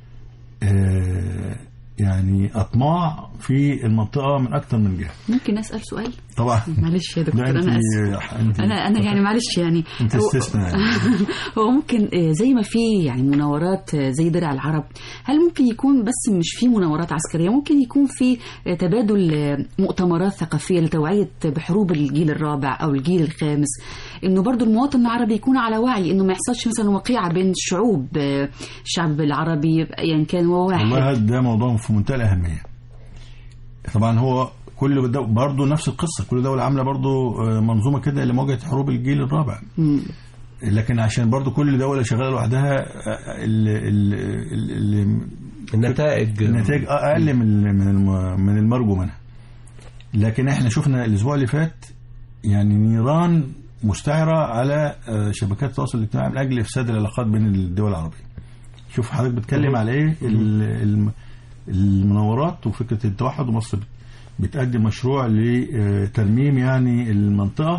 آه، يعني أطماع في المنطقة من أكثر من جهة ممكن اسال سؤال طبعا معلش يا دكتور لا انا انت اسف انت انا انا يعني معلش يعني انت هو- استثناء يعني. هو ممكن آه، زي ما في يعني مناورات آه، زي درع العرب هل ممكن يكون بس مش في مناورات عسكريه ممكن يكون في آه، تبادل آه، مؤتمرات ثقافيه لتوعيه بحروب الجيل الرابع او الجيل الخامس انه برضو المواطن العربي يكون على وعي انه ما يحصلش مثلا وقيعه بين الشعوب آه، الشعب العربي يعني كان هو واحد والله ده موضوع في منتهى الأهمية طبعا هو كل دو- برضه نفس القصة كل دولة عاملة برضه آه، منظومة كده لمواجهة حروب الجيل الرابع مم. لكن عشان برضه كل دولة شغالة لوحدها آه، ال- ال- ال- ال- النتائج النتائج اقل من من الم- من المرجو منها لكن احنا شفنا الاسبوع اللي فات يعني نيران مستعرة على آه، شبكات التواصل الاجتماعي من اجل افساد العلاقات بين الدول العربية شوف حضرتك بتكلم على ايه ال- الم- المناورات وفكرة التوحد ومصر بت- بتقدم مشروع لترميم يعني المنطقة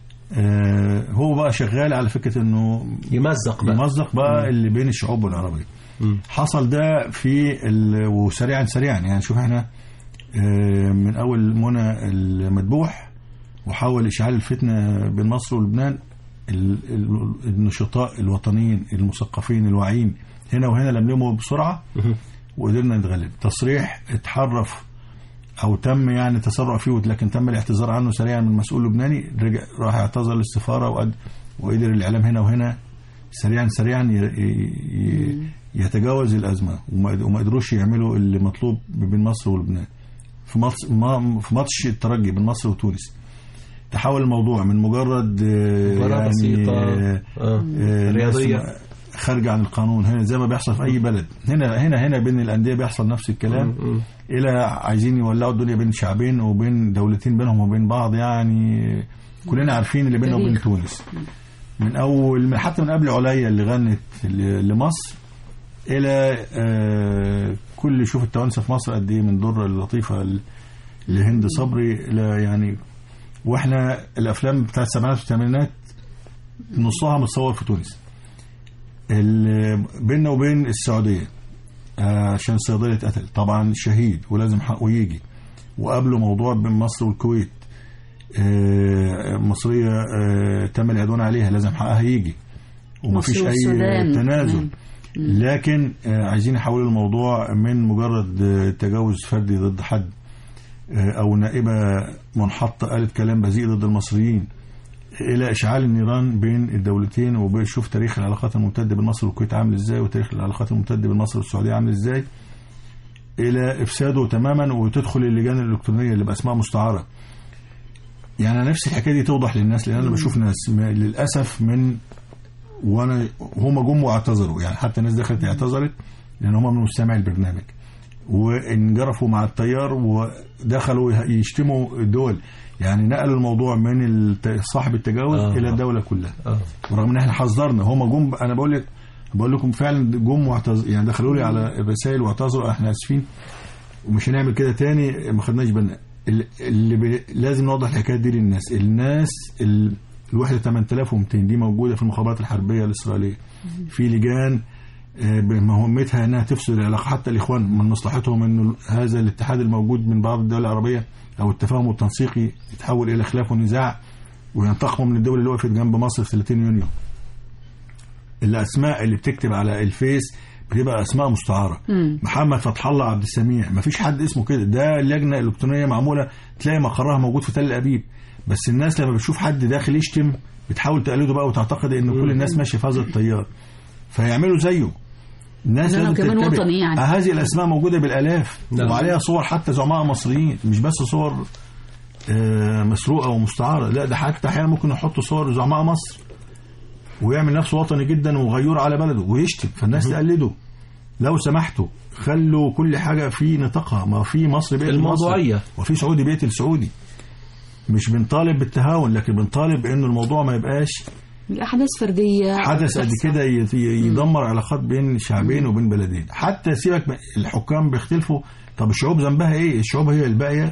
آه، هو بقى شغال على فكرة انه يمزق بقى يمزق بقى اللي بين الشعوب العربية مم. حصل ده في ال... وسريعا سريعا يعني شوف احنا آه، من اول منى المذبوح وحاول اشعال الفتنه بين مصر ولبنان ال- ال- النشطاء الوطنيين المثقفين الواعيين هنا وهنا لملموا بسرعه وقدرنا نتغلب تصريح اتحرف او تم يعني تسرع فيه لكن تم الاعتذار عنه سريعا من مسؤول لبناني رجع راح اعتذر للسفاره وقد وقدر الاعلام هنا وهنا سريعا سريعا ي- ي- يتجاوز الازمه وما وما قدروش يعملوا اللي مطلوب بين مصر ولبنان في ماتش ما- في ماتش الترجي بين مصر وتونس تحول الموضوع من مجرد آه، مباراة بسيطة آه، آه. آه، رياضية. ناس خارجه عن القانون هنا زي ما بيحصل في اي بلد هنا هنا هنا بين الانديه بيحصل نفس الكلام مم. الى عايزين يولعوا الدنيا بين شعبين وبين دولتين بينهم وبين بعض يعني كلنا عارفين اللي بيننا وبين تاريخ. تونس من اول من حتى من قبل عليا اللي غنت ل- لمصر الى آه، كل شوف التوانسه في مصر قد ايه من دور اللطيفه ل- لهند صبري الى يعني واحنا الافلام بتاعت السبعينات والثمانينات نصها متصور في تونس ال- بيننا وبين السعوديه آه، عشان الصيدلي اتقتل طبعا شهيد ولازم حقه يجي وقابله موضوع بين مصر والكويت آه، مصرية آه، تم العدوان عليها لازم حقها يجي ومفيش مصر أي والسودان تنازل كمان. لكن آه، عايزين يحولوا الموضوع من مجرد آه، تجاوز فردي ضد حد آه، أو نائبة منحطة قالت كلام بذيء ضد المصريين إلى إشعال النيران بين الدولتين وبشوف تاريخ العلاقات الممتدة بين مصر والكويت عامل إزاي وتاريخ العلاقات الممتدة بين مصر والسعودية عامل إزاي إلى إفساده تماما وتدخل اللجان الإلكترونية اللي بأسماء مستعارة يعني أنا نفسي الحكاية دي توضح للناس لأن أنا بشوف ناس م- للأسف من وأنا هم جم واعتذروا يعني حتى ناس دخلت اعتذرت لأن هم من مستمعي البرنامج وانجرفوا مع التيار ودخلوا يه- يشتموا الدول يعني نقلوا الموضوع من الت- صاحب التجاوز آه. الى الدوله كلها آه. ورغم ان احنا حذرنا هم جم انا بقول لك بقول لكم فعلا جم واعتذر يعني دخلوا لي على الرسائل واعتذروا احنا اسفين ومش هنعمل كده تاني ما خدناش بالنا ال- اللي ب... لازم نوضح الحكايه دي للناس الناس ال... الوحده 8200 دي موجوده في المخابرات الحربيه الاسرائيليه في لجان آه، بمهمتها انها تفسد العلاقه حتى الاخوان من مصلحتهم انه هذا الاتحاد الموجود من بعض الدول العربيه او التفاهم التنسيقي يتحول الى خلاف ونزاع وينتقموا من الدول اللي وقفت جنب مصر في 30 يونيو الاسماء اللي بتكتب على الفيس بتبقى اسماء مستعاره مم. محمد فتح الله عبد السميع مفيش حد اسمه كده ده لجنه الكترونيه معموله تلاقي مقرها موجود في تل ابيب بس الناس لما بتشوف حد داخل يشتم بتحاول تقلده بقى وتعتقد ان كل الناس ماشيه في هذا التيار فيعملوا زيه الناس لأنه لازم كمان تتبع. وطني يعني. آه، هذه الاسماء موجوده بالالاف نعم. وعليها صور حتى زعماء مصريين مش بس صور آه، مسروقه ومستعاره لا ده حتى احيانا ممكن يحطوا صور زعماء مصر ويعمل نفسه وطني جدا وغيور على بلده ويشتم فالناس تقلده لو سمحتوا خلوا كل حاجه في نطاقها ما في مصر بيقتل الموضوعية. مصر وفي سعودي بيقتل سعودي مش بنطالب بالتهاون لكن بنطالب انه الموضوع ما يبقاش احداث فرديه حدث قد بتحصل. كده يت- يدمر علاقات بين شعبين وبين بلدين حتى سيبك من- الحكام بيختلفوا طب الشعوب ذنبها ايه الشعوب هي الباقيه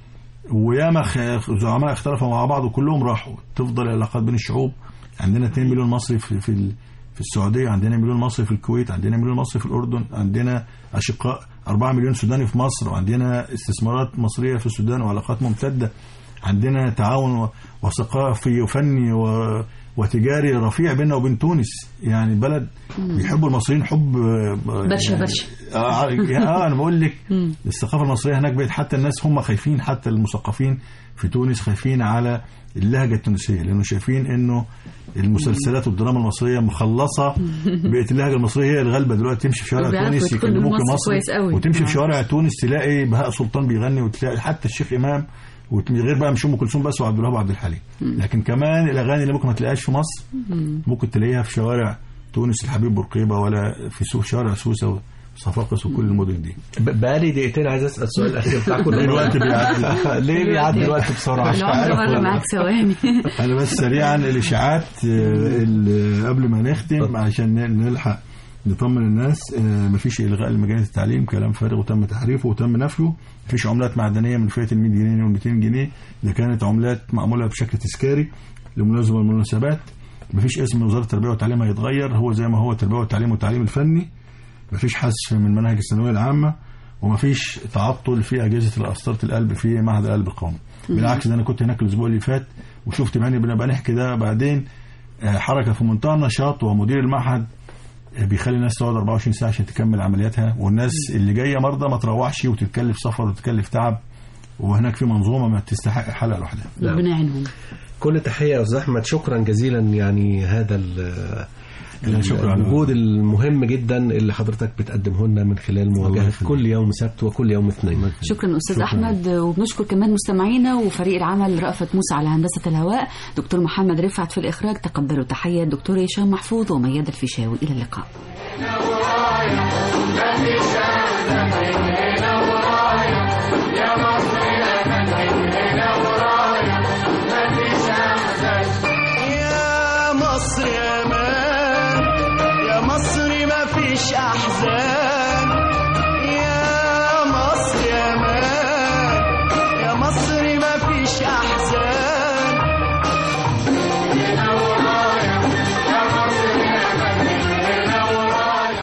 وياما خ- زعماء اختلفوا مع بعض وكلهم راحوا تفضل العلاقات بين الشعوب عندنا 2 مليون مصري في في ال- في السعوديه عندنا مليون مصري في الكويت عندنا مليون مصري في الاردن عندنا اشقاء 4 مليون سوداني في مصر وعندنا استثمارات مصريه في السودان وعلاقات ممتده عندنا تعاون و- وثقافي وفني و وتجاري رفيع بيننا وبين تونس يعني بلد بيحبوا المصريين حب آه، برشا يعني- برشا. اه اه انا بقول لك الثقافه المصريه هناك بقت حتى الناس هم خايفين حتى المثقفين في تونس خايفين على اللهجه التونسيه لانه شايفين انه المسلسلات والدراما المصريه مخلصه بقت اللهجه المصريه هي الغالبه دلوقتي تمشي في شوارع وبيعرفوا تونس يدخلوا يكلموك مصر مصري كويس قوي. وتمشي آه. في شوارع تونس تلاقي بهاء سلطان بيغني وتلاقي حتى الشيخ امام وت- غير بقى مش ام كلثوم بس وعبد الوهاب وعبد الحليم لكن كمان الاغاني اللي ممكن ما تلاقيهاش في مصر ممكن تلاقيها في شوارع تونس الحبيب بورقيبه ولا في سوق شوارع سوسه وصفاقس وكل المدن دي ب- بقالي دقيقتين عايز اسال السؤال الاخير بتاعكم الوقت بيعدي. ليه بيعدي الوقت بسرعه مش العمر عارف مر والله. معاك ثواني انا بس سريعا الاشاعات آه، ال- قبل ما نختم عشان ن- نلحق نطمن الناس آه، مفيش الغاء لمجال التعليم كلام فارغ وتم تحريفه وتم نفيه مفيش عملات معدنيه من فئه ال 100 جنيه وال 200 جنيه ده كانت عملات معموله بشكل تذكاري لمناسبه المناسبات مفيش اسم وزاره التربيه والتعليم هيتغير هو زي ما هو التربيه والتعليم والتعليم الفني مفيش حذف من مناهج الثانويه العامه ومفيش تعطل في اجهزه قسطره القلب في معهد القلب القومي بالعكس ده انا كنت هناك الاسبوع اللي فات وشفت بعيني بنبقى نحكي ده بعدين آه، حركه في منتهى النشاط ومدير المعهد آه، بيخلي الناس تقعد 24 ساعه عشان تكمل عملياتها والناس اللي جايه مرضى ما تروحش وتتكلف سفر وتتكلف تعب وهناك في منظومه ما تستحق حلقه لوحدها ربنا يعينهم كل تحيه يا استاذ احمد شكرا جزيلا يعني هذا ال- لا، شكرا. المجهود المهم جدا اللي حضرتك بتقدمه لنا من خلال الله مواجهه يخليك. كل يوم سبت وكل يوم اثنين شكرا استاذ شكراً. احمد وبنشكر كمان مستمعينا وفريق العمل رأفت موسى على هندسه الهواء دكتور محمد رفعت في الاخراج تقبلوا تحيه الدكتور هشام محفوظ ومياد الفيشاوي الى اللقاء